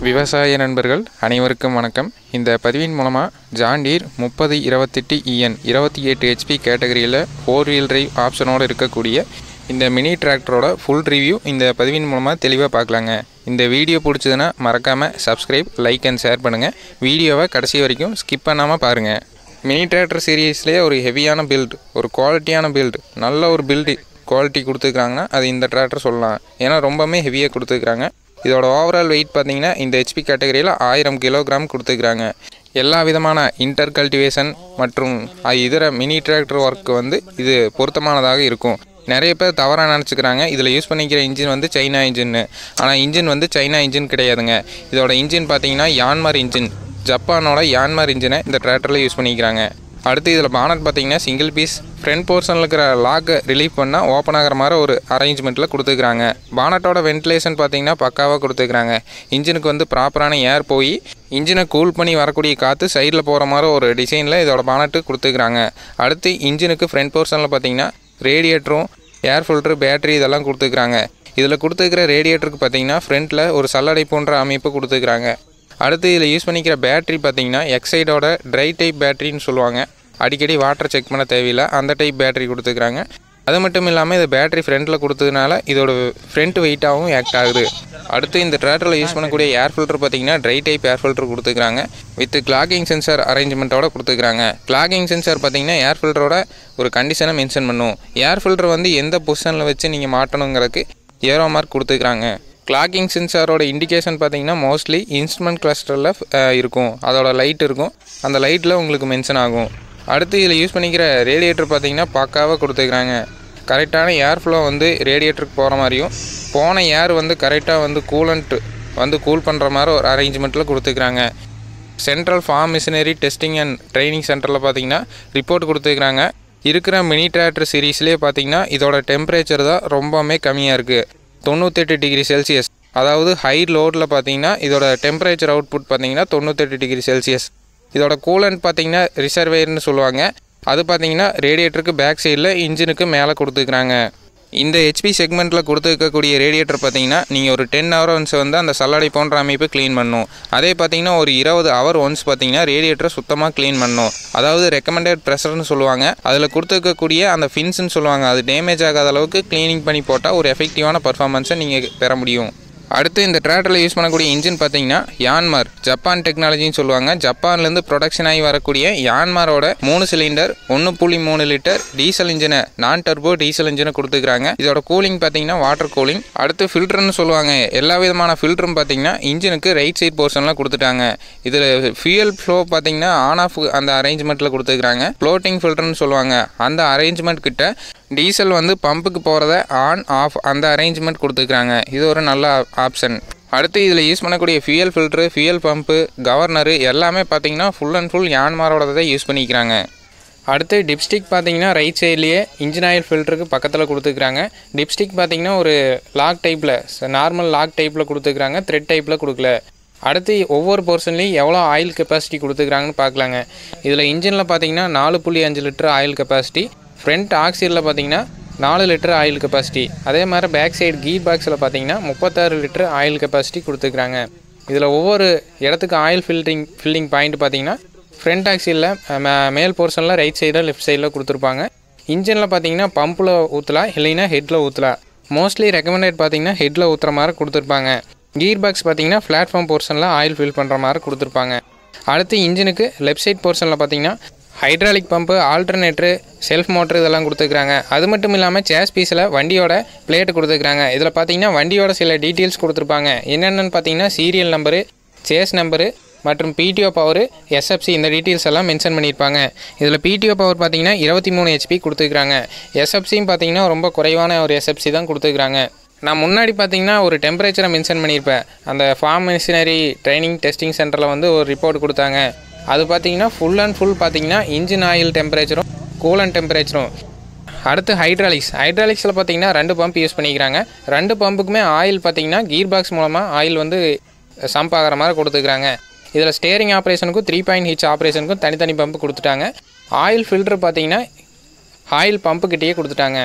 விவசாய நண்பர்கள் அனைவருக்கும் வணக்கம் இந்த பதிவின் மூலமாக ஜாண்டீர் முப்பது இருபத்தெட்டு இஎன் இருபத்தி எட்டு ஹெச்பி கேட்டகரியில் ஃபோர் வீல் டிரைவ் ஆப்ஷனோடு இருக்கக்கூடிய இந்த மினி டிராக்டரோட ஃபுல் ரிவ்யூ இந்த பதிவின் மூலமாக தெளிவாக பார்க்கலாங்க இந்த வீடியோ பிடிச்சதுன்னா மறக்காமல் சப்ஸ்கிரைப் லைக் அண்ட் ஷேர் பண்ணுங்கள் வீடியோவை கடைசி வரைக்கும் ஸ்கிப் பண்ணாமல் பாருங்கள் மினி டிராக்டர் சீரீஸ்லேயே ஒரு ஹெவியான பில்ட் ஒரு குவாலிட்டியான பில்ட் நல்ல ஒரு பில்டு குவாலிட்டி கொடுத்துருக்காங்கன்னா அது இந்த டிராக்டர் சொல்லலாம் ஏன்னா ரொம்பவுமே ஹெவியாக கொடுத்துருக்காங்க இதோட ஓவரால் வெயிட் பார்த்தீங்கன்னா இந்த ஹெச்பி கேட்டகரியில் ஆயிரம் கிலோகிராம் கொடுத்துருக்குறாங்க எல்லா விதமான இன்டர் கல்டிவேஷன் மற்றும் அ- இதர மினி டிராக்டர் ஒர்க்கு வந்து இது பொருத்தமானதாக இருக்கும் நிறைய பேர் தவறாக நினச்சிக்கிறாங்க இதில் யூஸ் பண்ணிக்கிற இன்ஜின் வந்து சைனா இன்ஜின்னு ஆனால் இன்ஜின் வந்து சைனா இன்ஜின் கிடையாதுங்க இதோட இன்ஜின் பார்த்தீங்கன்னா யான்மார் இன்ஜின் ஜப்பானோட யான்மார் இன்ஜினை இந்த டிராக்டரில் யூஸ் பண்ணிக்கிறாங்க அடுத்து இதில் பானட் பார்த்தீங்கன்னா சிங்கிள் பீஸ் ஃப்ரண்ட் போர்ஷனில் இருக்கிற லாக்கை ரிலீஃப் பண்ணால் ஓப்பன் ஆகிற மாதிரி ஒரு அரேஞ்ச்மெண்ட்டில் கொடுத்துருக்குறாங்க பானட்டோட வென்டிலேஷன் பார்த்தீங்கன்னா பக்காவாக கொடுத்துருக்குறாங்க இன்ஜினுக்கு வந்து ப்ராப்பரான ஏர் போய் இன்ஜினை கூல் பண்ணி வரக்கூடிய காற்று சைடில் போகிற மாதிரி ஒரு டிசைனில் இதோட பானட்டு கொடுத்துருக்குறாங்க அடுத்து இன்ஜினுக்கு ஃப்ரண்ட் போர்ஷனில் பார்த்தீங்கன்னா ரேடியேட்டரும் ஏர் ஃபில்ட்ரு பேட்டரி இதெல்லாம் கொடுத்துருக்குறாங்க இதில் கொடுத்துருக்கிற ரேடியேட்டருக்கு பார்த்தீங்கன்னா ஃப்ரண்ட்டில் ஒரு சல்லடை போன்ற அமைப்பு கொடுத்துருக்குறாங்க அடுத்து இதில் யூஸ் பண்ணிக்கிற பேட்டரி பார்த்தீங்கன்னா எக்ஸைடோட ட்ரை டைப் பேட்டரின்னு சொல்லுவாங்க அடிக்கடி வாட்டர் செக் பண்ண தேவையில்லை அந்த டைப் பேட்டரி கொடுத்துருக்குறாங்க அது மட்டும் இல்லாமல் இது பேட்டரி ஃப்ரண்ட்டில் கொடுத்ததுனால இதோட ஃப்ரண்ட் வெயிட்டாகவும் ஆக்ட் ஆகுது அடுத்து இந்த டிராக்டரில் யூஸ் பண்ணக்கூடிய ஏர் ஃபில்டர் பார்த்தீங்கன்னா ட்ரை டைப் ஏர் ஃபில்டர் கொடுத்துருக்காங்க வித் கிளாகிங் சென்சார் அரேஞ்ச்மெண்ட்டோட கொடுத்துருக்காங்க கிளாகிங் சென்சார் பார்த்தீங்கன்னா ஏர் ஃபில்டரோட ஒரு கண்டிஷனை மென்ஷன் பண்ணும் ஏர் ஃபில்டர் வந்து எந்த பொசிஷனில் வச்சு நீங்கள் மாட்டணுங்கிறதுக்கு ஏரோ மார்க் கொடுத்துருக்காங்க கிளாக்கிங் சென்சாரோட இண்டிகேஷன் பார்த்தீங்கன்னா மோஸ்ட்லி இன்ஸ்ட்ருமெண்ட் கிளஸ்டரில் இருக்கும் அதோட லைட் இருக்கும் அந்த லைட்டில் உங்களுக்கு மென்ஷன் ஆகும் அடுத்து இதில் யூஸ் பண்ணிக்கிற ரேடியேட்டர் பார்த்தீங்கன்னா பக்காவாக கொடுத்துருக்குறாங்க கரெக்டான ஏர் ஃப்ளோ வந்து ரேடியேட்டருக்கு போகிற மாதிரியும் போன ஏர் வந்து கரெக்டாக வந்து கூலண்ட் வந்து கூல் பண்ணுற மாதிரி ஒரு அரேஞ்ச்மெண்ட்டில் கொடுத்துருக்குறாங்க central farm machinery testing and training சென்டரில் பார்த்தீங்கன்னா ரிப்போர்ட் கொடுத்துருக்குறாங்க இருக்கிற மினி டிராக்டர் சீரீஸ்லேயே பார்த்தீங்கன்னா இதோட டெம்பரேச்சர் தான் ரொம்பவுமே கம்மியாக இருக்குது தொண்ணூத்தெட்டு டிகிரி செல்சியஸ் அதாவது ஹை லோடில் பார்த்தீங்கன்னா இதோட டெம்பரேச்சர் அவுட்புட் பார்த்தீங்கன்னா தொண்ணூத்தெட்டு டிகிரி செல்சியஸ் இதோட கூலண்ட் பார்த்தீங்கன்னா ரிசர்வேயர்னு சொல்லுவாங்க அது பார்த்தீங்கன்னா ரேடியேட்டருக்கு பேக் சைடில் இன்ஜினுக்கு மேலே கொடுத்துருக்குறாங்க இந்த ஹெச்பி செக்மெண்ட்டில் கொடுத்துருக்கக்கூடிய ரேடியேட்டர் பார்த்தீங்கன்னா நீங்கள் ஒரு டென் ஹவர் ஒன்ஸ் வந்து அந்த சல்லடை போன்ற அமைப்பு க்ளீன் பண்ணும் அதே பார்த்தீங்கன்னா ஒரு இருபது ஹவர் ஒன்ஸ் பார்த்தீங்கன்னா ரேடியேட்டரை சுத்தமாக க்ளீன் பண்ணும் அதாவது ரெக்கமெண்டட் ப்ரெஷர்னு சொல்லுவாங்க அதில் கொடுத்துருக்கக்கூடிய அந்த ஃபின்ஸ்னு சொல்லுவாங்க அது டேமேஜ் ஆகாத அளவுக்கு க்ளீனிங் பண்ணி போட்டால் ஒரு எஃபெக்டிவான பர்ஃபார்மன்ஸை நீங்கள் பெற முடியும் அடுத்து இந்த டிராக்டரில் யூஸ் பண்ணக்கூடிய இன்ஜின் பார்த்தீங்கன்னா யான்மார் ஜப்பான் டெக்னாலஜின்னு சொல்லுவாங்க ஜப்பான்லேருந்து ப்ரொடக்ஷன் ஆகி வரக்கூடிய யான்மாரோட மூணு சிலிண்டர் ஒன்று புள்ளி மூணு லிட்டர் டீசல் இன்ஜினை நான் டர்போ டீசல் இன்ஜினை கொடுத்துருக்காங்க இதோட கூலிங் பார்த்தீங்கன்னா வாட்டர் கூலிங் அடுத்து ஃபில்டர்னு சொல்லுவாங்க எல்லா விதமான ஃபில்டரும் பார்த்தீங்கன்னா இன்ஜினுக்கு ரைட் சைட் போர்ஷனில் கொடுத்துட்டாங்க இதில் ஃபியூயல் ஃப்ளோ பார்த்தீங்கன்னா ஆன் ஆஃப் அந்த அரேஞ்ச்மெண்ட்டில் கொடுத்துருக்காங்க ஃப்ளோட்டிங் ஃபில்டர்னு சொல்லுவாங்க அந்த அரேஞ்ச்மெண்ட் கிட்ட டீசல் வந்து பம்புக்கு போகிறத ஆன் ஆஃப் அந்த அரேஞ்ச்மெண்ட் கொடுத்துருக்காங்க இது ஒரு நல்ல ஆப்ஷன் அடுத்து இதில் யூஸ் பண்ணக்கூடிய fuel filter fuel pump governor எல்லாமே பார்த்தீங்கன்னா ஃபுல் அண்ட் ஃபுல் யான்மாரோட தான் யூஸ் பண்ணிக்கிறாங்க அடுத்து டிப்ஸ்டிக் பார்த்தீங்கன்னா ரைட் சைட்லேயே இன்ஜின் ஆயில் ஃபில்டருக்கு பக்கத்தில் கொடுத்துருக்காங்க டிப்ஸ்டிக் பார்த்தீங்கன்னா ஒரு லாக் டைப்பில் நார்மல் லாக் டைப்பில் கொடுத்துருக்காங்க த்ரெட் டைப்பில் கொடுக்கல அடுத்து ஒவ்வொரு போர்ஷன்லேயும் எவ்வளோ ஆயில் கெப்பாசிட்டி கொடுத்துருக்காங்கன்னு பார்க்கலாங்க இதில் இன்ஜினில் பார்த்தீங்கன்னா நாலு புள்ளி அஞ்சு லிட்டர் ஆயில் கெப்பாசிட்டி ஃப்ரண்ட் ஆக்சியில் பார்த்தீங்கன்னா நாலு லிட்டர் ஆயில் கெப்பாசிட்டி அதே மாதிரி பேக் சைடு கீ பாக்ஸில் பார்த்தீங்கன்னா முப்பத்தாறு லிட்டர் ஆயில் கெப்பாசிட்டி கொடுத்துருக்காங்க இதில் ஒவ்வொரு இடத்துக்கு ஆயில் ஃபில்டிங் ஃபில்லிங் பாயிண்ட் பார்த்தீங்கன்னா ஃப்ரண்ட் ஆக்சியில் மேல் போர்ஷனில் ரைட் சைடில் லெஃப்ட் சைடில் கொடுத்துருப்பாங்க இன்ஜினில் பார்த்தீங்கன்னா பம்பில் ஊற்றலாம் இல்லைன்னா ஹெட்டில் ஊற்றலாம் மோஸ்ட்லி ரெக்கமெண்டட் பார்த்தீங்கன்னா ஹெட்டில் ஊற்றுற மாதிரி கொடுத்துருப்பாங்க கீர் பாக்ஸ் பார்த்தீங்கன்னா பிளாட்ஃபார்ம் போர்ஷனில் ஆயில் ஃபில் பண்ணுற மாதிரி கொடுத்துருப்பாங்க அடுத்து இன்ஜினுக்கு லெஃப்ட் சைட் போர்ஷனில் பார்த்தீங்கன்னா hydraulic pump alternator self motor இதெல்லாம் கொடுத்துருக்காங்க அது மட்டும் இல்லாமல் சேஸ் பீஸில் வண்டியோட பிளேட் கொடுத்துருக்காங்க இதில் பார்த்தீங்கன்னா வண்டியோட சில டீட்டெயில்ஸ் கொடுத்துருப்பாங்க என்னென்னு பார்த்தீங்கன்னா சீரியல் நம்பரு சேஸ் நம்பரு மற்றும் பிடிஓ பவர் எஸ்எஃப்சி இந்த டீட்டெயில்ஸ் எல்லாம் மென்ஷன் பண்ணியிருப்பாங்க இதில் பிடிஓ பவர் பார்த்தீங்கன்னா இருபத்தி மூணு ஹெச்பி கொடுத்துருக்காங்க எஸ்எஃப்சியும் பார்த்தீங்கன்னா ரொம்ப குறைவான ஒரு எஸ்எஃப்சி தான் கொடுத்துருக்காங்க நான் முன்னாடி பார்த்தீங்கன்னா ஒரு டெம்பரேச்சரை மென்ஷன் பண்ணியிருப்பேன் அந்த ஃபார்ம் மிஷினரி ட்ரைனிங் டெஸ்டிங் சென்டரில் வந்து ஒரு ரிப்போர்ட் கொடுத்தாங்க அது பார்த்தீங்கன்னா ஃபுல் அண்ட் ஃபுல் பார்த்தீங்கன்னா இன்ஜின் ஆயில் டெம்பரேச்சரும் கூலன் டெம்பரேச்சரும் அடுத்து ஹைட்ராலிக்ஸ் ஹைட்ராலிக்ஸில் பார்த்தீங்கன்னா ரெண்டு பம்ப் யூஸ் பண்ணிக்கிறாங்க ரெண்டு பம்புக்குமே ஆயில் பார்த்தீங்கன்னா கீர் பாக்ஸ் மூலமாக ஆயில் வந்து சம்ப் ஆகிற மாதிரி கொடுத்துருக்காங்க இதில் ஸ்டேரிங் ஆப்ரேஷனுக்கும் த்ரீ பாயிண்ட் ஹிச் ஆப்ரேஷனுக்கும் தனித்தனி பம்பு கொடுத்துட்டாங்க ஆயில் ஃபில்டர் பார்த்தீங்கன்னா ஆயில் பம்புக்கிட்டேயே கொடுத்துட்டாங்க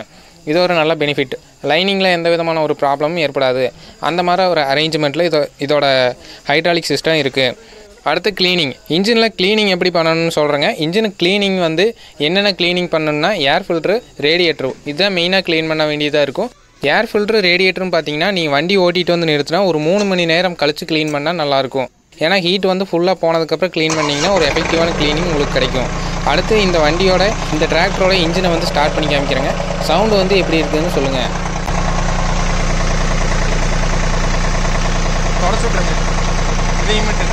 இது ஒரு நல்ல பெனிஃபிட் லைனிங்கில் எந்த விதமான ஒரு ப்ராப்ளமும் ஏற்படாது அந்த மாதிரி ஒரு அரேஞ்ச்மெண்ட்டில் இதோ இதோட ஹைட்ராலிக் சிஸ்டம் இருக்குது அடுத்து க்ளீனிங் இன்ஜினில் க்ளீனிங் எப்படி பண்ணணும்னு சொல்கிறேங்க இன்ஜின் க்ளீனிங் வந்து என்னென்ன க்ளீனிங் பண்ணணும்னா ஏர் ஃபில்ட்ரு ரேடியேட்டர் இதுதான் மெயினாக க்ளீன் பண்ண வேண்டியதாக இருக்கும் ஏர் ஃபில்ட்ரு ரேடியேட்டரும் பார்த்தீங்கன்னா நீ வண்டி ஓட்டிகிட்டு வந்து நிறுத்தினா ஒரு மூணு மணி நேரம் கழித்து க்ளீன் பண்ணால் நல்லாயிருக்கும் ஏன்னா ஹீட் வந்து ஃபுல்லாக போனதுக்கப்புறம் க்ளீன் பண்ணிங்கன்னா ஒரு எஃபெக்டிவான க்ளீனிங் உங்களுக்கு கிடைக்கும் அடுத்து இந்த வண்டியோட இந்த டிராக்டரோட இன்ஜினை வந்து ஸ்டார்ட் பண்ணி காமிக்கிறேங்க சவுண்டு வந்து எப்படி இருக்குதுன்னு சொல்லுங்கள் தொடச்சு விட்ருங்க இதையும் மட்டும்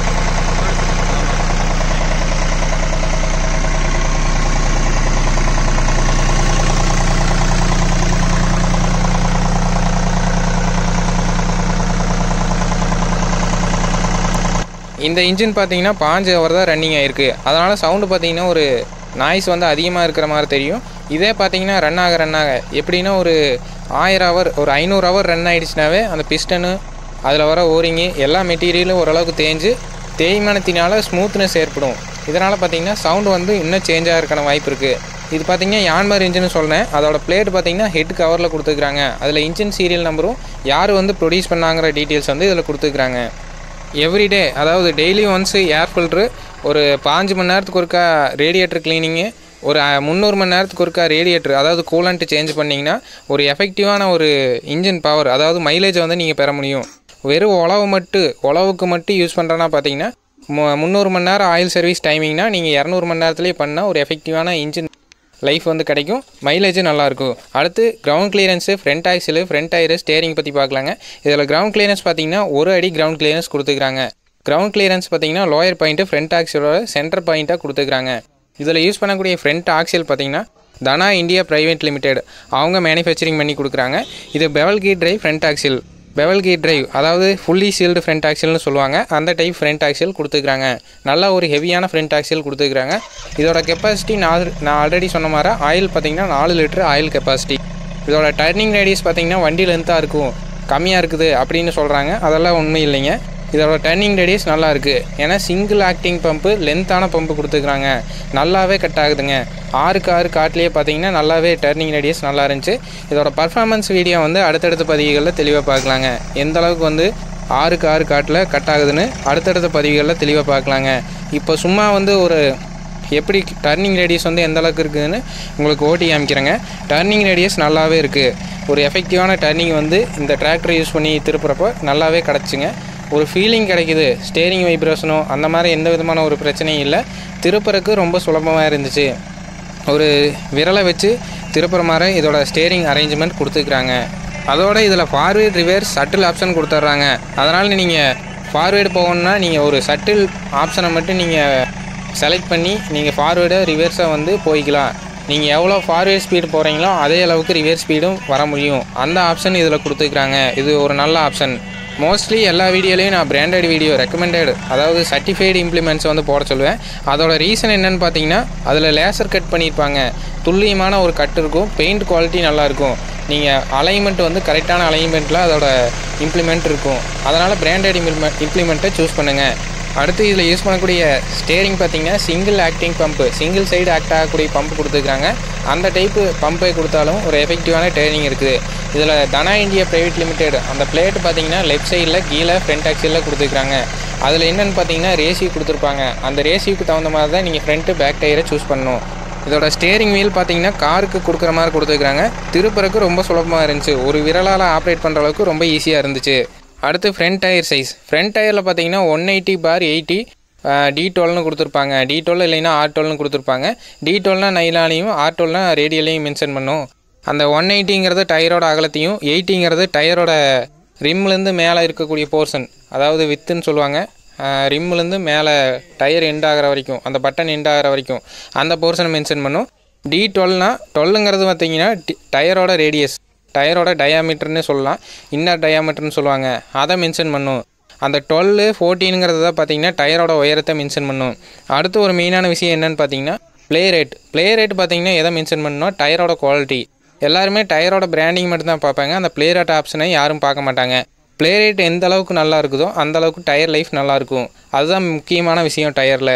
இந்த இன்ஜின் பார்த்தீங்கன்னா பாஞ்சு ஹவர் தான் ரன்னிங் ஆயிருக்கு அதனால் சவுண்டு பார்த்தீங்கன்னா ஒரு நாய்ஸ் வந்து அதிகமாக இருக்கிற மாதிரி தெரியும் இதே பார்த்தீங்கன்னா ரன் ஆக ரன் ஆக எப்படின்னா ஒரு ஆயிரம் ஹவர் ஒரு ஐநூறு ஹவர் ரன் ஆகிடுச்சுனாவே அந்த பிஸ்டனு அதில் வர ஓரிங்கு எல்லா மெட்டீரியலும் ஓரளவுக்கு தேஞ்சு தேய்மானத்தினால ஸ்மூத்னஸ் ஏற்படும் இதனால் பார்த்தீங்கன்னா சவுண்டு வந்து இன்னும் சேஞ்ச் ஆகிறதுக்கான வாய்ப்பு இருக்குது இது பார்த்தீங்கன்னா யான்மர் இன்ஜின் சொன்னேன் அதோட பிளேட் பார்த்தீங்கன்னா ஹெட் கவரில் கொடுத்துருக்காங்க அதில் இன்ஜின் சீரியல் நம்பரும் யார் வந்து ப்ரொடியூஸ் பண்ணாங்கிற டீட்டெயில்ஸ் வந்து இதில் கொடுத்துருக்காங்க எவ்ரிடே அதாவது டெய்லி ஒன்ஸு ஏர் ஃபில்ட்ரு ஒரு பாஞ்சு மணி நேரத்துக்கு ஒருக்கா ரேடியேட்டர் க்ளீனிங்கு ஒரு அஹ், முந்நூறு மணி நேரத்துக்கு ஒருக்கா ரேடியேட்டர் அதாவது கூலண்ட்டு சேஞ்ச் பண்ணிங்கன்னா ஒரு எஃபெக்டிவான ஒரு இன்ஜின் பவர் அதாவது மைலேஜை வந்து நீங்கள் பெற முடியும் வெறும் உழவு மட்டும் உழவுக்கு மட்டும் யூஸ் பண்ணுறேன்னா பார்த்தீங்கன்னா மு- முந்நூறு மணி நேரம் ஆயில் சர்வீஸ் டைமிங்னா நீங்கள் இரநூறு மணி நேரத்துலேயே பண்ணால் ஒரு எஃபெக்டிவான இன்ஜின் லைஃப் வந்து கிடைக்கும் மைலேஜும் நல்லாயிருக்கும் அடுத்து ground clearance front axle front tyre steering பற்றி பார்க்கலாங்க இதில் கிரவுண்ட் கிளியரன்ஸ் பார்த்தீங்கன்னா ஒரு அடி கிரவுண்ட் கிளியரன்ஸ் கொடுத்துக்கிறாங்க கிரவுண்ட் கிளியரன்ஸ் பார்த்தீங்கன்னா லோயர் பாயிண்ட்டு ஃப்ரண்ட் ஆக்சிலோட சென்டர் பாயிண்ட்டாக கொடுத்துக்கிறாங்க இதில் யூஸ் பண்ணக்கூடிய ஃப்ரண்ட் ஆக்சில் பார்த்தீங்கன்னா தனா இந்தியா பிரைவேட் லிமிடெட் அவங்க மேனுஃபேக்சரிங் பண்ணி கொடுக்குறாங்க இது bevel key drive front axle bevel key drive அதாவது ஃபுல்லி சீல்டு ஃப்ரண்ட் ஆக்சில்னு சொல்லுவாங்க அந்த டைப் ஃப்ரண்ட் ஆக்சில் கொடுத்துருக்காங்க நல்ல ஒரு ஹெவியான ஃப்ரண்ட் ஆக்சில் கொடுத்துருக்காங்க இதோட கெப்பாசிட்டி நான் நான் ஆல்ரெடி சொன்ன மாதிரி ஆயில் பார்த்தீங்கன்னா நாலு லிட்டர் ஆயில் கெப்பாசிட்டி இதோட டர்னிங் ரேடியஸ் பார்த்தீங்கன்னா வண்டி லென்த்தாக இருக்கும் கம்மியாக இருக்குது அப்படின்னு சொல்கிறாங்க அதெல்லாம் உண்மை இல்லைங்க இதோட டர்னிங் ரேடியஸ் நல்லா இருக்குது ஏன்னா சிங்கிள் ஆக்டிங் பம்பு லென்த்தான பம்பு கொடுத்துருக்குறாங்க நல்லாவே கட் ஆகுதுங்க ஆறுக்கு ஆறு காட்டிலேயே பார்த்தீங்கன்னா நல்லாவே டர்னிங் ரேடியஸ் நல்லா இருந்துச்சு இதோட பர்ஃபார்மன்ஸ் வீடியோ வந்து அடுத்தடுத்த பதிவுகளில் தெளிவாக பார்க்கலாங்க எந்த அளவுக்கு வந்து ஆறுக்கு ஆறு காட்டில் கட் ஆகுதுன்னு அடுத்தடுத்த பதிவுகளில் தெளிவாக பார்க்கலாங்க இப்போ சும்மா வந்து ஒரு எப்படி டர்னிங் ரேடியஸ் வந்து எந்த அளவுக்கு இருக்குதுன்னு உங்களுக்கு ஓட்டி காமிக்கிறேங்க டர்னிங் ரேடியஸ் நல்லாவே இருக்குது ஒரு எஃபெக்டிவான டர்னிங் வந்து இந்த டிராக்டர் யூஸ் பண்ணி திருப்புறப்போ நல்லாவே கிடச்சிங்க ஒரு ஃபீலிங் கிடைக்குது ஸ்டேரிங் வைப்ரேஷனோ அந்த மாதிரி எந்த விதமான ஒரு பிரச்சனையும் இல்லை திருப்புறக்கு ரொம்ப சுலபமாக இருந்துச்சு ஒரு விரலை வச்சு திருப்புற மாதிரி இதோட ஸ்டேரிங் அரேஞ்ச்மெண்ட் கொடுத்துருக்குறாங்க அதோட இதில் ஃபார்வேர்ட் ரிவர்ஸ் சட்டில் ஆப்ஷன் கொடுத்துட்றாங்க அதனால் நீங்கள் ஃபார்வேர்டு போகணுன்னா நீங்கள் ஒரு சட்டில் ஆப்ஷனை மட்டும் நீங்கள் செலக்ட் பண்ணி நீங்கள் ஃபார்வேர்டை ரிவர்ஸை வந்து போய்க்கலாம் நீங்கள் எவ்வளோ ஃபார்வேர்ட் ஸ்பீடு போகிறீங்களோ அதே அளவுக்கு ரிவர்ஸ் ஸ்பீடும் வர முடியும் அந்த ஆப்ஷன் இதில் கொடுத்துருக்குறாங்க இது ஒரு நல்ல ஆப்ஷன் மோஸ்ட்லி எல்லா வீடியோலையும் நான் பிராண்டட் வீடியோ ரெக்கமெண்டட் அதாவது சர்டிஃபைடு இம்ப்ளிமெண்ட்ஸ் வந்து போட சொல்லுவேன் அதோட ரீசன் என்னன்னு பார்த்தீங்கன்னா அதில் லேசர் கட் பண்ணியிருப்பாங்க துல்லியமான ஒரு கட் இருக்கும் பெயிண்ட் குவாலிட்டி நல்லா இருக்கும் நீங்கள் அலைன்மெண்ட் வந்து கரெக்டான அலைன்மெண்ட்டில் அதோட இம்ப்ளிமெண்ட் இருக்கும் அதனால் பிராண்டட் இம்ப்ளிமெண்ட் இம்ப்ளிமெண்ட்டை சூஸ் பண்ணுங்கள் அடுத்து இதில் யூஸ் பண்ணக்கூடிய ஸ்டேரிங் பார்த்தீங்கன்னா single acting pump single side act ஆகக்கூடிய பம்ப் கொடுத்துருக்காங்க அந்த டைப்பு பம்பை கொடுத்தாலும் ஒரு எஃபெக்டிவான டேர்னிங் இருக்குது இதில் தனா இந்தியா பிரைவேட் லிமிடெட் அந்த பிளேட் பார்த்தீங்கன்னா லெஃப்ட் சைடில் கீழே ஃப்ரண்ட் ஆக்சிலில் கொடுத்துருக்காங்க அதில் என்னென்னு பார்த்தீங்கன்னா ரேசியூ கொடுத்துருப்பாங்க அந்த ரேசியூக்கு தகுந்த மாதிரி தான் நீங்கள் ஃப்ரண்ட்டு பேக் டயரை சூஸ் பண்ணணும் இதோட ஸ்டேரிங் வீல் பார்த்தீங்கன்னா காருக்கு கொடுக்குற மாதிரி கொடுத்துருக்காங்க திருப்புறக்கு ரொம்ப சுலபமாக இருந்துச்சு ஒரு விரலால் ஆப்ரேட் பண்ணுற அளவுக்கு ரொம்ப ஈஸியாக இருந்துச்சு அடுத்து ஃப்ரண்ட் டயர் சைஸ் ஃப்ரண்ட் டயரில் பார்த்தீங்கன்னா one eighty bar eighty D டுவெல்னு கொடுத்துருப்பாங்க டி டுவெல் இல்லைன்னா ஆர் டுவெல்னு கொடுத்துருப்பாங்க டி டுவெல்னா நைலானையும் ஆர் டுவெல்னா ரேடியலையும் மென்ஷன் பண்ணும் அந்த ஒன் எயிட்டிங்கிறது டயரோட அகலத்தையும் எயிட்டிங்கிறது டயரோட ரிம்லேருந்து மேலே இருக்கக்கூடிய போர்ஷன் அதாவது வித்துன்னு சொல்லுவாங்க ரிம்லேருந்து மேலே டயர் எண்ட் ஆகிற வரைக்கும் அந்த பட்டன் எண்ட் ஆகிற வரைக்கும் அந்த போர்ஷனை மென்ஷன் பண்ணும் டி டுவெல்னா டுவெல்லுங்கிறது பார்த்தீங்கன்னா டி- டயரோட ரேடியஸ் டயரோட டயாமீட்டர்னு சொல்லலாம் இன்னர் டயாமீட்டர்னு சொல்லுவாங்க அதை மென்ஷன் பண்ணும் அந்த டுவெல்லு ஃபோர்டீனுங்கிறது தான் பார்த்தீங்கன்னா டயரோட உயரத்தை மென்ஷன் பண்ணும் அடுத்து ஒரு மெயினான விஷயம் என்னன்னு பார்த்தீங்கன்னா ப்ளே ரேட் ப்ளே ரேட் பார்த்தீங்கன்னா எதை மென்ஷன் பண்ணணும் டயரோட குவாலிட்டி எல்லாருமே டயரோட பிராண்டிங் மட்டும் தான் பார்ப்பாங்க அந்த ப்ளே ரேட் ஆப்ஷனை யாரும் பார்க்க மாட்டாங்க ப்ளே ரேட் எந்த அளவுக்கு நல்லா இருக்குதோ அந்த அளவுக்கு டயர் லைஃப் நல்லா இருக்கும் அதுதான் முக்கியமான விஷயம் டயரில்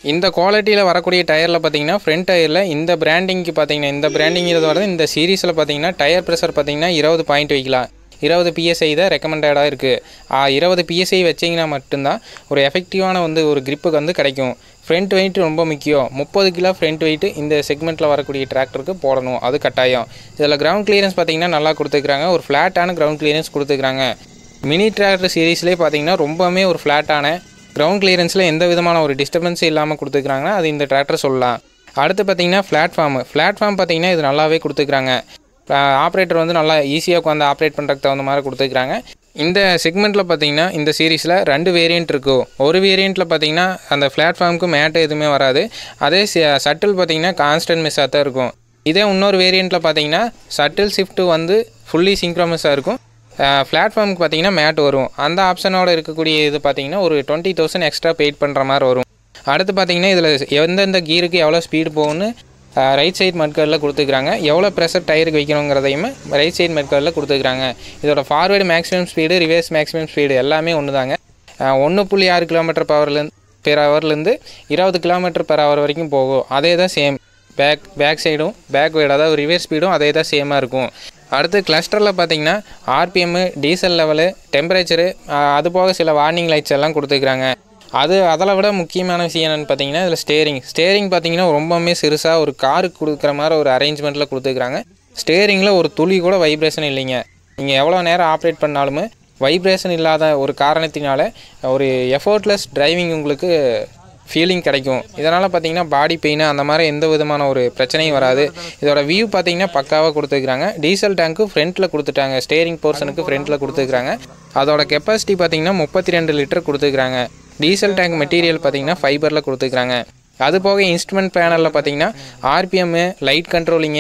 இந்த குவாலிட்டியில் வரக்கூடிய டயரில் பார்த்தீங்கன்னா ஃப்ரண்ட் டயரில் இந்த பிராண்டிங்க்கு பார்த்தீங்கன்னா இந்த பிராண்டிங் இது வரது இந்த சீரீஸில் பார்த்தீங்கன்னா டயர் ப்ரெஷர் பார்த்தீங்கன்னா இருபது பாயிண்ட் வைக்கலாம் இருபது பிஎஸ்ஐ தான் ரெக்கமெண்டடாக இருக்குது இருபது பிஎஸ்ஐ வச்சிங்கன்னா மட்டும்தான் ஒரு எஃபெக்டிவான வந்து ஒரு கிரிப்புக்கு வந்து கிடைக்கும் ஃப்ரண்ட் வெயிட் ரொம்ப முக்கியம் முப்பது கிலோ ஃப்ரண்ட் வெயிட் இந்த செக்மெண்ட்டில் வரக்கூடிய டிராக்டருக்கு போடணும் அது கட்டாயம் இதில் கிரவுண்ட் கிளியரன்ஸ் பார்த்தீங்கன்னா நல்லா கொடுத்துருக்காங்க ஒரு ஃப்ளாட்டான கிரவுண்ட் கிளியரன்ஸ் கொடுத்துருக்காங்க மினி டிராக்டர் சீரீஸ்லேயே பார்த்தீங்கன்னா ரொம்பவுமே ஒரு ஃப்ளாட்டான கிரவுண்ட் கிளியரன்ஸில் எந்த விதமான ஒரு டிஸ்டர்பன்ஸும் இல்லாமல் கொடுத்துருக்காங்கன்னா அது இந்த டிராக்டர் சொல்லலாம் அடுத்து பார்த்தீங்கன்னா பிளாட்ஃபார்மு பிளாட்ஃபார்ம் பார்த்தீங்கன்னா இது நல்லாவே கொடுத்துருக்காங்க ஆப்ரேட்டர் வந்து நல்லா ஈஸியாக உட்காந்து ஆப்ரேட் பண்ணுறதுக்கு தகுந்த மாதிரி கொடுத்துருக்காங்க இந்த செக்மெண்ட்டில் பார்த்தீங்கன்னா இந்த சீரீஸில் ரெண்டு வேரியண்ட் இருக்கும் ஒரு வேரியண்ட்டில் பார்த்தீங்கன்னா அந்த பிளாட்ஃபார்முக்கு மேட்டு எதுவுமே வராது அதே சட்டில் பார்த்தீங்கன்னா கான்ஸ்டன்ட் மிஸ்ஸாக தான் இருக்கும் இதே இன்னொரு வேரியண்ட்டில் பார்த்தீங்கன்னா சட்டில் ஷிஃப்ட்டு வந்து ஃபுல்லி சிங்க்ரோமஸாக இருக்கும் பிளாட்ஃபார்முக்கு பார்த்தீங்கன்னா மேட் வரும் அந்த ஆப்ஷனோட இருக்கக்கூடிய இது பார்த்தீங்கன்னா ஒரு டுவெண்ட்டி தௌசண்ட் எக்ஸ்ட்ரா பெய்ட் பண்ணுற மாதிரி வரும் அடுத்து பார்த்தீங்கன்னா இதில் எந்தெந்த கீருக்கு எவ்வளோ ஸ்பீடு போகும்னு ரைட் சைடு மட்கார்டில் கொடுத்துருக்காங்க எவ்வளோ ப்ரெஷர் டயருக்கு வைக்கணுங்கிறதையுமே ரைட் சைடு மட்கார்டில் கொடுத்துருக்காங்க இதோட forward maximum speed reverse maximum speed எல்லாமே ஒன்று தாங்க ஒன்று புள்ளி ஆறு கிலோமீட்டர் பவர்லேருந்து பெர் ஹவர்லேருந்து இருபது கிலோமீட்டர் பெர் ஹவர் வரைக்கும் போகும் அதே தான் சேம் பேக் பேக் சைடும் பேக் வைடு அதாவது ரிவர்ஸ் ஸ்பீடும் அதே தான் சேமாக இருக்கும் அடுத்து கிளஸ்டரில் பார்த்தீங்கன்னா ஆர்பிஎம்மு டீசல் லெவலு டெம்பரேச்சரு அது போக சில வார்னிங் லைட்ஸ் எல்லாம் கொடுத்துருக்குறாங்க அது அதில் விட முக்கியமான விஷயம் என்னென்னு பார்த்தீங்கன்னா இதில் ஸ்டேரிங் ஸ்டேரிங் பார்த்தீங்கன்னா ரொம்பவுமே சிறுசாக ஒரு காருக்கு கொடுக்குற மாதிரி ஒரு அரேஞ்ச்மெண்ட்டில் கொடுத்துருக்குறாங்க ஸ்டேரிங்கில் ஒரு துளி கூட வைப்ரேஷன் இல்லைங்க நீங்கள் எவ்வளோ நேரம் ஆப்ரேட் பண்ணாலுமே வைப்ரேஷன் இல்லாத ஒரு காரணத்தினால ஒரு எஃபோர்ட்லெஸ் டிரைவிங் உங்களுக்கு ஃபீலிங் கிடைக்கும் இதனால் பார்த்தீங்கன்னா பாடி பெயின் அந்த மாதிரி எந்த விதமான ஒரு பிரச்சனையும் வராது இதோட வியூ பார்த்தீங்கன்னா பக்காவாக கொடுத்துருக்குறாங்க டீசல் டேங்க்கு ஃப்ரண்ட்டில் கொடுத்துட்டாங்க ஸ்டேரிங் போர்ஷனுக்கு ஃப்ரண்ட்டில் கொடுத்துருக்குறாங்க அதோட கெப்பாசிட்டி பார்த்தீங்கன்னா முப்பத்தி ரெண்டு லிட்டர் கொடுத்துருக்குறாங்க டீசல் டேங்க் மெட்டீரியல் பார்த்தீங்கன்னா ஃபைபரில் கொடுத்துருக்குறாங்க அது போக இன்ஸ்ட்ருமெண்ட் பேனலில் பார்த்தீங்கன்னா RPM light controlling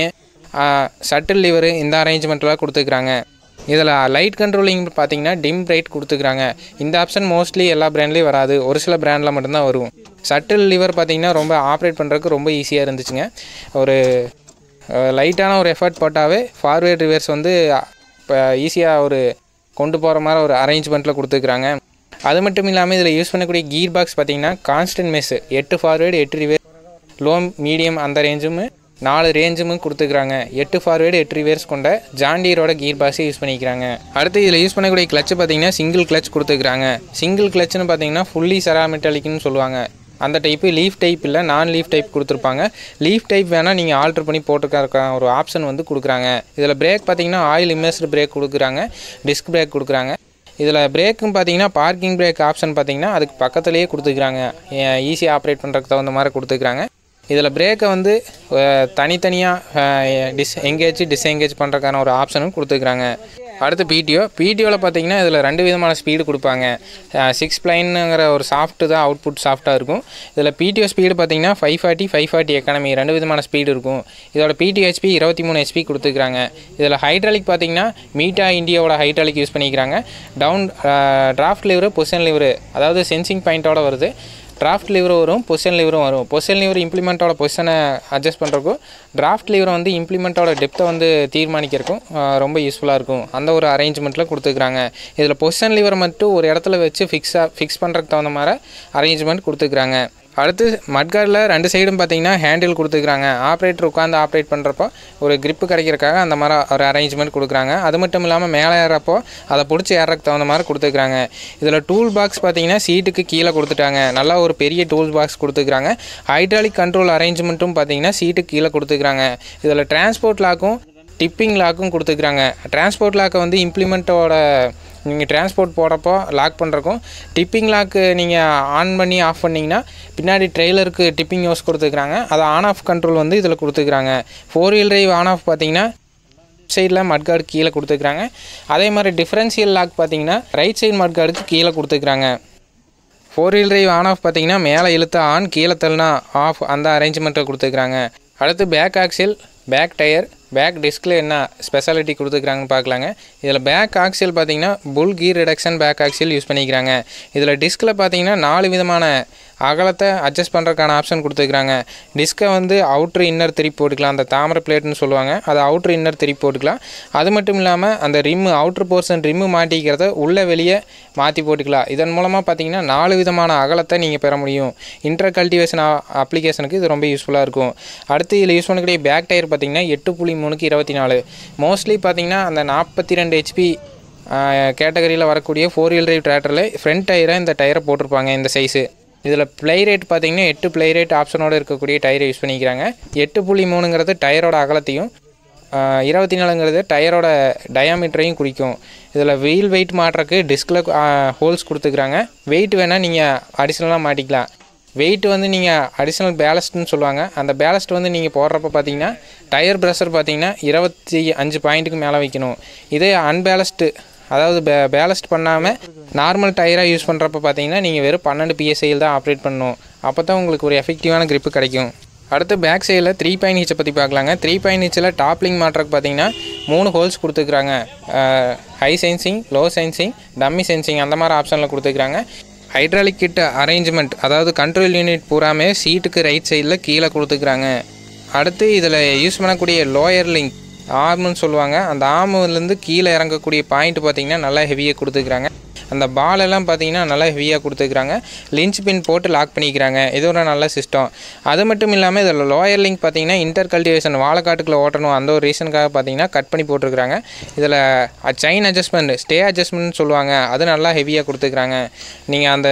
shuttle lever இந்த அரேஞ்ச்மெண்ட்லாம் கொடுத்துருக்குறாங்க இதில் லைட் கண்ட்ரோலிங் பார்த்தீங்கன்னா டிம் பிரைட் கொடுத்துக்கிறாங்க இந்த ஆப்ஷன் மோஸ்ட்லி எல்லா பிராண்ட்லேயும் வராது ஒரு சில பிராண்டில் மட்டும்தான் வரும் சட்டில் லிவர் பார்த்தீங்கன்னா ரொம்ப ஆப்ரேட் பண்ணுறதுக்கு ரொம்ப ஈஸியாக இருந்துச்சுங்க ஒரு லைட்டான ஒரு எஃபர்ட் போட்டாவே ஃபார்வேர்ட் ரிவர்ஸ் வந்து இப்போ ஈஸியாக ஒரு கொண்டு போகிற மாதிரி ஒரு அரேஞ்ச்மெண்ட்டில் கொடுத்துருக்குறாங்க அது மட்டும் இல்லாமல் இதில் யூஸ் பண்ணக்கூடிய கீர் பாக்ஸ் பார்த்தீங்கன்னா கான்ஸ்டன்ட் மெஸ்ஸு எட்டு ஃபார்வேர்டு எட்டு ரிவேர் லோ மீடியம் அந்த ரேஞ்சும் நாலு ரேஞ்சும் கொடுத்துக்கிறாங்க எட்டு ஃபார்வேர்டு எட்டு ரிவேர்ஸ் கொண்ட ஜாண்டியரோட கீர் பாக்ஸை யூஸ் பண்ணிக்கிறாங்க அடுத்து இதில் யூஸ் பண்ணக்கூடிய கிளச்சு பார்த்தீங்கன்னா சிங்கிள் கிளச் கொடுத்துக்கிறாங்க சிங்கிள் கிளச்சுன்னு பார்த்தீங்கன்னா ஃபுல்லி செராமெட்டாலிக்னு சொல்லுவாங்க அந்த டைப்பு லீஃப் டைப் இல்லை நான் லீஃப் டைப் கொடுத்துருப்பாங்க லீஃப் டைப் வேணால் நீங்கள் ஆல்ட்ரு பண்ணி போட்டுருக்க ஒரு ஆப்ஷன் வந்து கொடுக்குறாங்க இதில் பிரேக் பார்த்தீங்கன்னா ஆயில் இம்மர்ஸ்டு பிரேக் கொடுக்குறாங்க டிஸ்க் பிரேக் கொடுக்குறாங்க இதில் பிரேக்கும் பார்த்தீங்கன்னா பார்க்கிங் பிரேக் ஆப்ஷன் பார்த்தீங்கன்னா அதுக்கு பக்கத்துலேயே கொடுத்துக்கிறாங்க ஈஸியாக ஆப்ரேட் பண்ணுறதுக்கு தகுந்த மாதிரி கொடுத்துக்கிறாங்க இதில் பிரேக்கை வந்து தனித்தனியாக டிஸ் எங்கேஜ் டிஸ்எங்கேஜ் பண்ணுறதுக்கான ஒரு ஆப்ஷனும் கொடுத்துருக்குறாங்க அடுத்து பிடிஓ பிடிஓவில் பார்த்தீங்கன்னா இதில் ரெண்டு விதமான ஸ்பீடு கொடுப்பாங்க சிக்ஸ் பிளைனுங்கிற ஒரு சாஃப்ட்டு தான் அவுட்புட் சாஃப்ட்டாக இருக்கும் இதில் பிடிஓ ஸ்பீடு பார்த்தீங்கன்னா five forty five forty economy ரெண்டு விதமான ஸ்பீடு இருக்கும் இதோட பிடிஓ ஹெச்பி இருபத்தி மூணு ஹெச்பி கொடுத்துருக்காங்க இதில் ஹைட்ராலிக் பார்த்தீங்கன்னா மீட்டா இந்தியாவோட ஹைட்ராலிக் யூஸ் பண்ணிக்கிறாங்க down draft lever position lever அதாவது சென்சிங் பாயிண்ட்டோட வருது டிராஃப்ட் லிவரும் வரும் பொசிஷன் லிவரும் வரும் பொசிஷன் லிவர் இம்ப்ளிமெண்ட்டோட பொசிஷனை அட்ஜஸ்ட் பண்ணுறக்கும் டிராஃப்ட் லிவர் வந்து இம்ப்ளிமெண்ட்டோட டெப்த்தை வந்து தீர்மானிக்கிறக்கும் ரொம்ப யூஸ்ஃபுல்லாக இருக்கும் அந்த ஒரு அரேஞ்ச்மெண்ட்டில் கொடுத்துருக்குறாங்க இதில் பொசிஷன் லிவர் மட்டும் ஒரு இடத்துல வச்சு ஃபிக்ஸாக ஃபிக்ஸ் பண்ணுறதுக்கு தகுந்த மாதிரி அரேஞ்ச்மெண்ட் கொடுத்துருக்குறாங்க அடுத்து மட்கார்டில் ரெண்டு சைடும் பார்த்தீங்கன்னா ஹேண்டில் கொடுத்துருக்குறாங்க ஆப்ரேட்டர் உட்காந்து ஆப்ரேட் பண்ணுறப்போ ஒரு grip கிடைக்கிறக்காக அந்த மாதிரி ஒரு அரேஞ்ச்மெண்ட் கொடுக்குறாங்க அது மட்டும் இல்லாமல் மேலே ஏறப்போ அதை பிடிச்சி ஏறதுக்கு தகுந்த மாதிரி கொடுத்துருக்குறாங்க இதில் டூல் பாக்ஸ் பார்த்தீங்கன்னா சீட்டுக்கு கீழே கொடுத்துட்டாங்க நல்லா ஒரு பெரிய டூல் பாக்ஸ் கொடுத்துருக்குறாங்க ஹைட்ராலிக் கண்ட்ரோல் அரேஞ்ச்மெண்ட்டும் பார்த்தீங்கன்னா சீட்டுக்கு கீழே கொடுத்துருக்குறாங்க இதில் டிரான்ஸ்போர்ட் லாக்கும் டிப்பிங் லாக்கும் கொடுத்துருக்குறாங்க டிரான்ஸ்போர்ட் லாக்கை வந்து இம்ப்ளிமெண்ட்டோட நீங்கள் டிரான்ஸ்போர்ட் போடுறப்போ லாக் பண்ணுறக்கும் டிப்பிங் லாக்கு நீங்கள் ஆன் பண்ணி ஆஃப் பண்ணிங்கன்னா பின்னாடி ட்ரெய்லருக்கு டிப்பிங் யோஸ் கொடுத்துருக்குறாங்க அதை ஆன் ஆஃப் கண்ட்ரோல் வந்து இதில் கொடுத்துருக்குறாங்க four wheel drive on off பார்த்தீங்கன்னா சைடில் மட்கார்டு கீழே கொடுத்துருக்குறாங்க அதே மாதிரி டிஃப்ரென்ஷியல் லாக் பார்த்தீங்கன்னா ரைட் சைடு மட்கார்டுக்கு கீழே கொடுத்துருக்குறாங்க four wheel drive on off பார்த்தீங்கன்னா மேலே இழுத்தா ஆன் கீழே தள்ளினா ஆஃப் அந்த அரேஞ்ச்மெண்ட்டை கொடுத்துருக்குறாங்க அடுத்து back axle back tyre back டிஸ்கில் என்ன ஸ்பெஷாலிட்டி கொடுத்துருக்குறாங்கன்னு பார்க்கலாங்க இதில் பேக் ஆக்சில் பார்த்தீங்கன்னா full gear reduction back axle use பண்ணிக்கிறாங்க இதில் டிஸ்கில் பார்த்தீங்கன்னா நாலு விதமான அகலத்தை அட்ஜஸ்ட் பண்ணுறதுக்கான ஆப்ஷன் கொடுத்துருக்காங்க டிஸ்கை வந்து அவுட்ரு இன்னர் திருப்பி போட்டுக்கலாம் அந்த தாமரை பிளேட்னு சொல்லுவாங்க அதை அவுட்ரு இன்னர் திருப்பி போட்டுக்கலாம் அது மட்டும் இல்லாமல் அந்த ரிம்மு அவுட்ரு போர்ஷன் ரிம்மு மாட்டிக்கிறத உள்ளே வெளியே மாற்றி போட்டுக்கலாம் இதன் மூலமாக பார்த்தீங்கன்னா நாலு விதமான அகலத்தை நீங்கள் பெற முடியும் இன்டர் கல்டிவேஷன் அப்ளிகேஷனுக்கு இது ரொம்ப யூஸ்ஃபுல்லாக இருக்கும் அடுத்து இதில் யூஸ் பண்ணக்கூடிய பேக் டயர் பார்த்தீங்கன்னா எட்டு புள்ளி மூணுக்கு இருபத்தி நாலு மோஸ்ட்லி பார்த்தீங்கன்னா அந்த நாற்பத்தி ரெண்டு ஹெச்பி கேட்டகரியில் வரக்கூடிய ஃபோர் வீல் டிரைவ் டிராக்டரில் ஃப்ரண்ட் டயரை இந்த டயரை போட்டிருப்பாங்க இந்த சைஸு இதில் ப்ளை ரேட் பார்த்தீங்கன்னா எட்டு ப்ளை ரேட் ஆப்ஷனோடு இருக்கக்கூடிய டயரை யூஸ் பண்ணிக்கிறாங்க எட்டு புள்ளி மூணுங்கிறது டயரோட அகலத்தையும் இருபத்தி நாலுங்கிறது டயரோட டயாமீட்டரையும் குறிக்கும் இதில் வீல் வெயிட் மாட்டுறக்கு டிஸ்கில் ஹோல்ஸ் கொடுத்துக்கிறாங்க வெயிட் வேணால் நீங்கள் அடிஷ்னலாக மாட்டிக்கலாம் வெயிட் வந்து நீங்கள் அடிஷ்னல் பேலஸ்ட்னு சொல்லுவாங்க அந்த பேலஸ்ட் வந்து நீங்கள் போடுறப்ப பார்த்தீங்கன்னா டயர் ப்ரெஷர் பார்த்தீங்கன்னா இருபத்தி அஞ்சு பாயிண்ட்டுக்கு மேலே வைக்கணும் இதே அன்பேலஸ்டு அதாவது பே பேலஸ்ட் பண்ணாமல் நார்மல் டயராக யூஸ் பண்ணுறப்ப பார்த்தீங்கன்னா நீங்கள் வெறும் பன்னெண்டு பிஎஸ்ஐயில் தான் ஆப்ரேட் பண்ணணும் அப்போ தான் உங்களுக்கு ஒரு எஃபெக்டிவான grip கிடைக்கும் அடுத்து பேக் சைடில் த்ரீ பாயிண்ட் ஹிச்சை பற்றி பார்க்கலாங்க த்ரீ பாயிண்ட் ஹிச்சில் டாப்லிங் மாட்டுறதுக்கு பார்த்தீங்கன்னா மூணு ஹோல்ஸ் கொடுத்துருக்குறாங்க high sensing low sensing dummy sensing அந்த மாதிரி ஆப்ஷனில் கொடுத்துருக்குறாங்க ஹைட்ராலிக் கிட் அரேஞ்ச்மெண்ட் அதாவது கண்ட்ரோல் யூனிட் பூராமே சீட்டுக்கு ரைட் சைடில் கீழே கொடுத்துருக்குறாங்க அடுத்து இதில் யூஸ் பண்ணக்கூடிய லோயர் லிங்க் ஆர்ம்னு சொல்லுவாங்க அந்த ஆர்முலேருந்து கீழே இறங்கக்கூடிய பாயிண்ட் பார்த்தீங்கன்னா நல்லா ஹெவியாக கொடுத்துருக்குறாங்க அந்த பால் எல்லாம் பார்த்தீங்கன்னா நல்லா ஹெவியாக கொடுத்துருக்குறாங்க லிஞ்ச் பின் போட்டு லாக் பண்ணிக்கிறாங்க இது ஒரு நல்ல சிஸ்டம் அது மட்டும் இல்லாமல் இதில் லோயர் லிங்க் பார்த்தீங்கன்னா இன்டர் கல்டிவேஷன் வாழைக்காட்டுக்குள்ள ஓட்டணும் அந்த ஒரு ரீசனுக்காக பார்த்தீங்கன்னா கட் பண்ணி போட்டிருக்கிறாங்க இதில் செயின் அட்ஜஸ்ட்மெண்ட் ஸ்டே அட்ஜஸ்ட்மெண்ட் சொல்லுவாங்க அது நல்லா ஹெவியாக கொடுத்துருக்குறாங்க நீங்கள் அந்த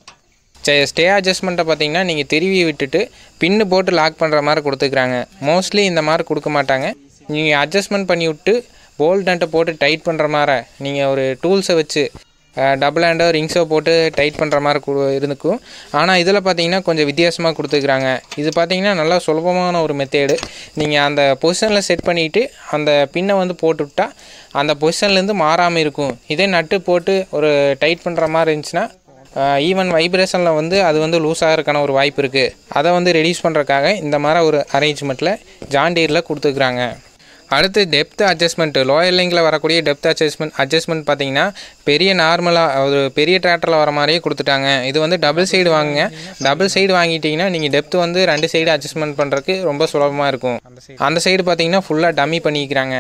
ஸ்டே அட்ஜஸ்ட்மெண்ட்டை பார்த்தீங்கன்னா நீங்கள் திருவி விட்டுட்டு பின்னு போட்டு லாக் பண்ணுற மாதிரி கொடுத்துக்கிறாங்க மோஸ்ட்லி இந்த மாதிரி கொடுக்க மாட்டாங்க நீங்கள் அட்ஜஸ்ட்மெண்ட் பண்ணி விட்டு போல்ட் நட்டை போட்டு டைட் பண்ணுற மாதிரி நீங்கள் ஒரு டூல்ஸை வச்சு டபுள் ஹேண்டோ ரிங்ஸோ போட்டு டைட் பண்ணுற மாதிரி கு இருந்துக்கும் ஆனால் இதில் பார்த்தீங்கன்னா கொஞ்சம் வித்தியாசமாக கொடுத்துருக்குறாங்க இது பார்த்தீங்கன்னா நல்லா சுலபமான ஒரு மெத்தேடு நீங்கள் அந்த பொசிஷனில் செட் பண்ணிவிட்டு அந்த பின்னை வந்து போட்டு விட்டா அந்த பொசிஷன்லேருந்து மாறாமல் இருக்கும் இதே நட்டு போட்டு ஒரு டைட் பண்ணுற மாதிரி இருந்துச்சுன்னா ஈவன் வைப்ரேஷனில் வந்து அது வந்து லூஸ் ஆகிறதுக்கான ஒரு வாய்ப்பு இருக்குது அதை வந்து ரெடியூஸ் பண்ணுறதுக்காக இந்த மாதிரி ஒரு அரேஞ்ச்மெண்ட்டில் ஜாண்டீரில் கொடுத்துருக்குறாங்க அடுத்து டெப்த் அட்ஜஸ்ட்மெண்ட் லோயர் லிங்கில் வரக்கூடிய டெப்த் அட்ஜஸ்ட்மெண்ட் அட்ஜஸ்ட்மெண்ட் பார்த்தீங்கன்னா பெரிய நார்மலாக ஒரு பெரிய டிராக்டரில் வர மாதிரியே கொடுத்துட்டாங்க இது வந்து டபுள் சைடு வாங்குங்க டபுள் சைடு வாங்கிட்டீங்கன்னா நீங்கள் டெப்த் வந்து ரெண்டு சைடு அட்ஜஸ்ட்மெண்ட் பண்ணுறதுக்கு ரொம்ப சுலபமாக இருக்கும் அந்த சைடு பார்த்தீங்கன்னா ஃபுல்லாக டம்மி பண்ணிக்கிறாங்க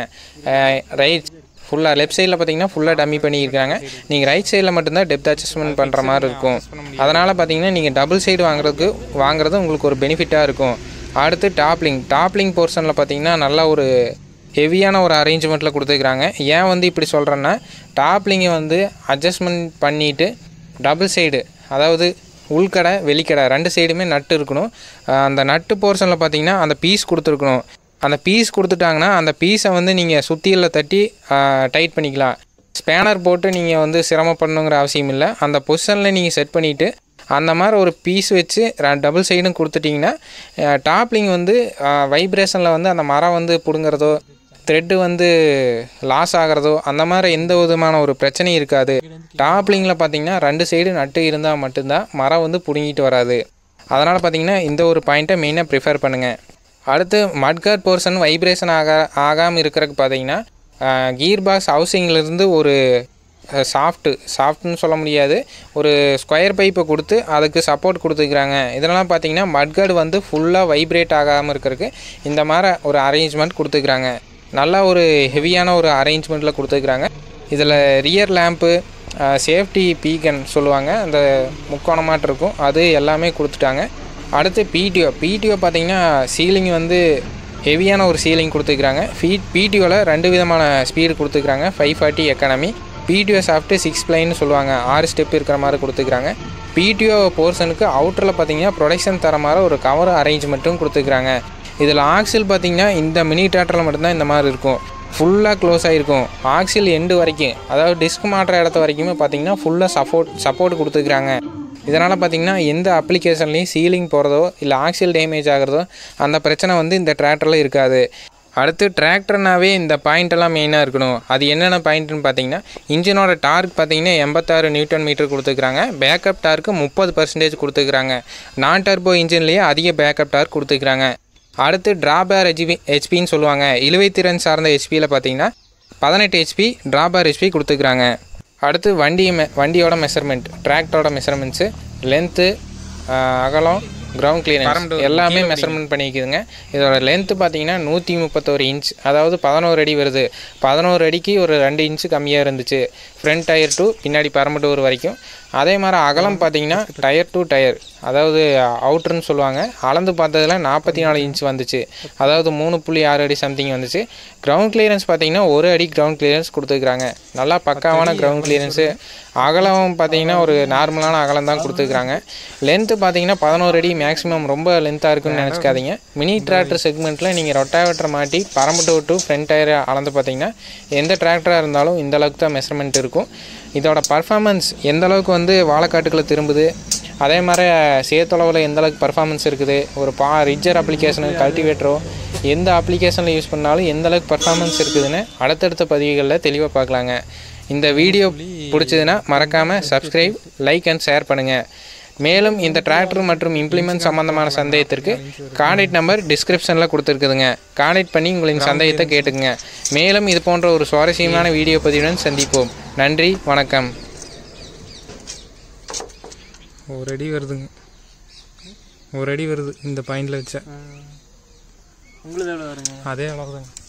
ரைட் ஃபுல்லாக லெஃப்ட் சைடில் பார்த்தீங்கன்னா ஃபுல்லாக டம்மி பண்ணியிருக்காங்க நீங்கள் ரைட் சைடில் மட்டும்தான் டெப்த் அட்ஜஸ்ட்மெண்ட் பண்ணுற மாதிரி இருக்கும் அதனால் பார்த்தீங்கன்னா நீங்கள் டபுள் சைடு வாங்குறதுக்கு வாங்குறது உங்களுக்கு ஒரு பெனிஃபிட்டாக இருக்கும் அடுத்து டாப்லிங் டாப்லிங் போர்ஷனில் பார்த்தீங்கன்னா நல்லா ஒரு ஹெவியான ஒரு அரேஞ்ச்மெண்ட்டில் கொடுத்துருக்குறாங்க ஏன் வந்து இப்படி சொல்கிறேன்னா டாப்லிங்கை வந்து அட்ஜஸ்ட்மெண்ட் பண்ணிவிட்டு டபுள் சைடு அதாவது உள்கடை வெளிக்கடை ரெண்டு சைடுமே நட்டு இருக்கணும் அஹ் அந்த நட்டு போர்ஷனில் பார்த்தீங்கன்னா அந்த பீஸ் கொடுத்துருக்கணும் அந்த பீஸ் கொடுத்துட்டாங்கன்னா அந்த பீஸை வந்து நீங்கள் சுத்தியில் தட்டி டைட் பண்ணிக்கலாம் ஸ்பேனர் போட்டு நீங்கள் வந்து சிரமப்படணுங்கிற அவசியம் இல்லை அந்த பொசிஷனில் நீங்கள் செட் பண்ணிவிட்டு அந்த மாதிரி ஒரு பீஸ் வச்சு டபுள் சைடும் கொடுத்துட்டிங்கன்னா டாப்லிங் வந்து வைப்ரேஷனில் வந்து அந்த மரம் வந்து பிடுங்குறதோ த்ரெட்டு வந்து லாஸ் ஆகிறதோ அந்த மாதிரி எந்த விதமான ஒரு பிரச்சனையும் இருக்காது டாப்லிங்கில் பார்த்தீங்கன்னா ரெண்டு சைடு நட்டு இருந்தால் மட்டும்தான் மரம் வந்து பிடுங்கிட்டு வராது அதனால் பார்த்தீங்கன்னா இந்த ஒரு பாயிண்ட்டை மெயினாக ப்ரிஃபர் பண்ணுங்கள் அடுத்து மட்கார்ட் போர்ஷன் வைப்ரேஷன் ஆக ஆகாமல் இருக்கிறதுக்கு பார்த்தீங்கன்னா கீர் பாக்ஸ் ஹவுசிங்லேருந்து ஒரு சாஃப்ட்டு சாஃப்ட்னு சொல்ல முடியாது ஒரு ஸ்கொயர் பைப்பை கொடுத்து அதுக்கு சப்போர்ட் கொடுத்துருக்குறாங்க இதெல்லாம் பார்த்தீங்கன்னா மட்கார்டு வந்து ஃபுல்லாக வைப்ரேட் ஆகாமல் இருக்கிறதுக்கு இந்த மாதிரி ஒரு அரேஞ்ச்மெண்ட் கொடுத்துருக்குறாங்க நல்லா ஒரு ஹெவியான ஒரு அரேஞ்ச்மெண்ட்டில் கொடுத்துருக்குறாங்க இதில் ரியர் லேம்ப்பு சேஃப்டி பீகன் சொல்லுவாங்க அந்த முக்கோணமாட்டு இருக்கும் அது எல்லாமே கொடுத்துட்டாங்க அடுத்து பிடிஓ பிடிஓ பார்த்தீங்கன்னா சீலிங் வந்து ஹெவியான ஒரு சீலிங் கொடுத்துருக்குறாங்க ஃபீட் பிடிஓவில் ரெண்டு விதமான ஸ்பீடு கொடுத்துருக்குறாங்க five forty economy PTO shaft six பிளைன்னு சொல்லுவாங்க ஆறு ஸ்டெப் இருக்கிற மாதிரி கொடுத்துருக்குறாங்க பிடிஓ போர்ஷனுக்கு அவுட்டரில் பார்த்தீங்கன்னா ப்ரொடக்ஷன் தர மாதிரி ஒரு கவர் அரேஞ்ச்மெண்ட்டும் கொடுத்துருக்குறாங்க இதில் ஆக்சில் பார்த்தீங்கன்னா இந்த மினி டிராக்டரில் மட்டும்தான் இந்த மாதிரி இருக்கும் ஃபுல்லாக க்ளோஸ் ஆகிருக்கும் ஆக்சில் எண்டு வரைக்கும் அதாவது டிஸ்க் மாட்டுற இடத்த வரைக்குமே பார்த்தீங்கன்னா ஃபுல்லாக சப்போர்ட் சப்போர்ட் கொடுத்துருக்குறாங்க இதனால் பார்த்தீங்கன்னா எந்த அப்ளிகேஷன்லேயும் சீலிங் போகிறதோ இல்லை ஆக்சில் டேமேஜ் ஆகிறதோ அந்த பிரச்சனை வந்து இந்த டிராக்டரில் இருக்காது அடுத்து டிராக்டர்னாவே இந்த பாயிண்ட் எல்லாம் மெயினாக இருக்கணும் அது என்னென்ன பாயிண்ட்னு பார்த்தீங்கன்னா இன்ஜினோட டார்க் பார்த்தீங்கன்னா எண்பத்தாறு நியூட்டன் மீட்டர் கொடுத்துருக்காங்க பேக்கப் டார்க்கு முப்பது பர்சன்டேஜ் கொடுத்துருக்காங்க நான் டர்போ இன்ஜின்லேயே அதிக பேக்கப் டார்க் கொடுத்துருக்காங்க அடுத்து டிராபேர் ஹெச்பி ஹெச்பின்னு சொல்லுவாங்க இழுவைத்திறன் சார்ந்த ஹெச்பியில் பார்த்தீங்கன்னா பதினெட்டு ஹெச்பி டிராபேர் ஹெச்பி கொடுத்துருக்குறாங்க அடுத்து வண்டி மெ வண்டியோட மெஷர்மெண்ட் டிராக்டரோட மெஷர்மெண்ட்ஸு லென்த்து ஆஹ் அகலம் கிரவுண்ட் கிளியரன்ஸ் எல்லாமே மெஷர்மெண்ட் பண்ணிக்குதுங்க இதோட லென்த்து பார்த்தீங்கன்னா நூற்றி முப்பத்தோரு இன்ச் அதாவது பதினோரு அடி வருது பதினோரு அடிக்கு ஒரு ரெண்டு இன்ச்சு கம்மியாக இருந்துச்சு ஃப்ரண்ட் டயர் டு பின்னாடி பரம்பு டோர் வரைக்கும் அதே மாதிரி அகலம் பார்த்தீங்கன்னா டயர் டு டயர் அதாவது அவுட்ருன்னு சொல்லுவாங்க அளந்து பார்த்ததுல நாற்பத்தி நாலு இன்ச் வந்துச்சு அதாவது மூணு புள்ளி ஆறு அடி சம்திங் வந்துச்சு கிரவுண்ட் கிளியரன்ஸ் பார்த்தீங்கன்னா ஒரு அடி கிரவுண்ட் கிளியரன்ஸ் கொடுத்துருக்குறாங்க நல்லா பக்காவான கிரவுண்ட் கிளியரன்ஸு அகலம் பார்த்தீங்கன்னா ஒரு நார்மலான அகலம் தான் கொடுத்துருக்குறாங்க லென்த்து பார்த்தீங்கன்னா பதினோரு அடி மேக்ஸிமம் ரொம்ப லென்த்தாக இருக்குன்னு நினச்சிக்காதீங்க மினி டிராக்டர் செக்மெண்ட்டில் நீங்கள் ரொட்டாவேட்டர் மாட்டி பரம்பு டு ஃப்ரண்ட் டயர் அளந்து பார்த்தீங்கன்னா எந்த டிராக்டராக இருந்தாலும் இந்த அளவுக்கு தான் மெஷர்மெண்ட் இருக்கும் இதோட பர்ஃபார்மன்ஸ் எந்த அளவுக்கு வந்து வாழைக்காட்டுக்குள்ளே திரும்புது அதே மாதிரி சேத்தளவில் எந்த அளவுக்கு பர்ஃபார்மன்ஸ் இருக்குது ஒரு பா ரிஜர் அப்ளிகேஷனு கல்டிவேட்டரோ எந்த அப்ளிகேஷனில் யூஸ் பண்ணாலும் எந்த அளவுக்கு பர்ஃபார்மன்ஸ் இருக்குதுன்னு அடுத்தடுத்த பதிவுகளில் தெளிவாக பார்க்கலாங்க இந்த வீடியோ பிடிச்சதுன்னா மறக்காமல் சப்ஸ்கிரைப் லைக் அண்ட் ஷேர் பண்ணுங்கள் மேலும் இந்த டிராக்டர் மற்றும் இம்ப்ளிமெண்ட் சம்பந்தமான சந்தேகத்திற்கு கான்டாக்ட் நம்பர் டிஸ்கிரிப்ஷனில் கொடுத்துருக்குதுங்க கான்டாக்ட் பண்ணி உங்களின் சந்தேகத்தை கேட்டுக்குங்க மேலும் இது போன்ற ஒரு சுவாரஸ்யமான வீடியோ பதிவுடன் சந்திப்போம் நன்றி வணக்கம் ஒரு அடி வருதுங்க ஒரு அடி வருது இந்த பாயிண்டில் வச்சா உங்களுக்கு எவ்வளோ வருங்க அதே அளவுதாங்க